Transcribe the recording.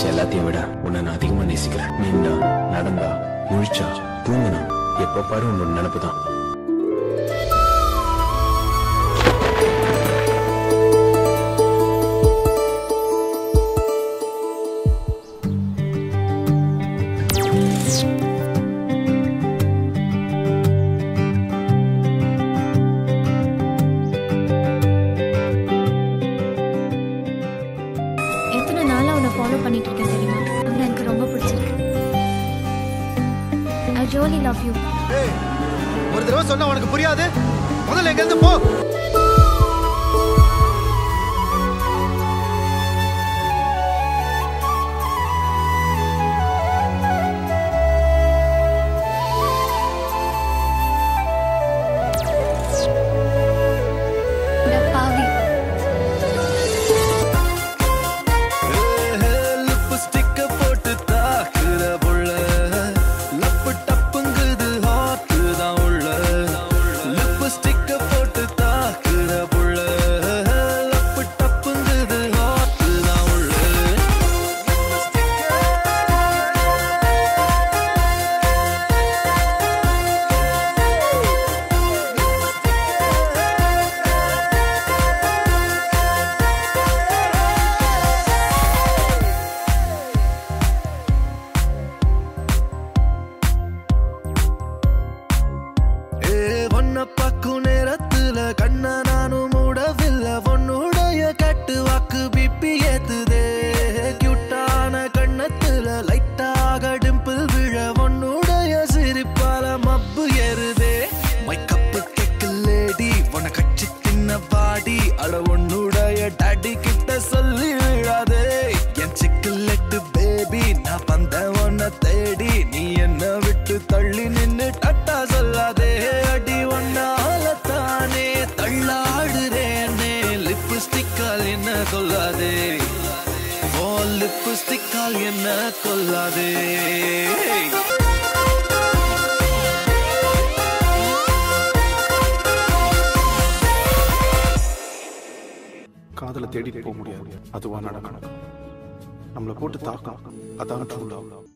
விஷயம் எல்லாத்தையும் விட உன்னை நான் அதிகமா நேசிக்கிறேன் நின்றா நடந்தா முழிச்சா தூங்கினா எப்ப பாரு உன்னோட நினப்பு தான் எத்தனை நாளா உன்னை ஃபாலோ பண்ணிட்டு இருக்கேன் தெரியுமா அவரை எனக்கு ரொம்ப பிடிச்சிருக்கு ஐ ரியலி லவ் யூ ஏய், ஒரு தடவை சொன்னா உனக்கு புரியாது முதல்ல எங்க இருந்து போ பாவி லிப்ஸ்டிக்க போட்டு தாக்குற புள்ள லப்பு டப்புங்குது ஹாட்டு தான் உள்ள லிப்ஸ்டிக்க போட்டு தாக்குற புள்ள லப்பு டப்புங்குது ஹாட்டு தான் உள்ள ஏ ஒன்ன பக்கும் நேரத்துல கண்ண நானும் மூடவில்லை உன்னுடைய கட்டு வாக்கு பிப்பி ஏத்துதே கியூட்டான கண்ணத்துல லைட்டாக டிம்பிள் விழ உன்னுடைய சிரிப்பால மப்பு ஏறுதே மைக்கப்பு கேக்கு லேடி உன கட்சி தின்ன பாடி அட உன்னுடைய டாடி கிட்ட சொல்லி விழாதே என் சிக்கலெட்டு பேபி நான் வந்த உன்னை தேடி நீ என்ன விட்டு தள்ளி நின்னு டட்டா சொல்லாதே அடி ஒன்னால தானே தள்ளாடுறேனே லிப்ஸ்டிக்கால் என்ன கொல்லாதே ஓ லிப்ஸ்டிக்கால் என்ன கொல்லாதே காதலை தேடிட்டு போக முடியாது அதுவா நடக்கணும் நம்மளை போட்டு தாக்கணும் அதான் ட்ரூ லவ்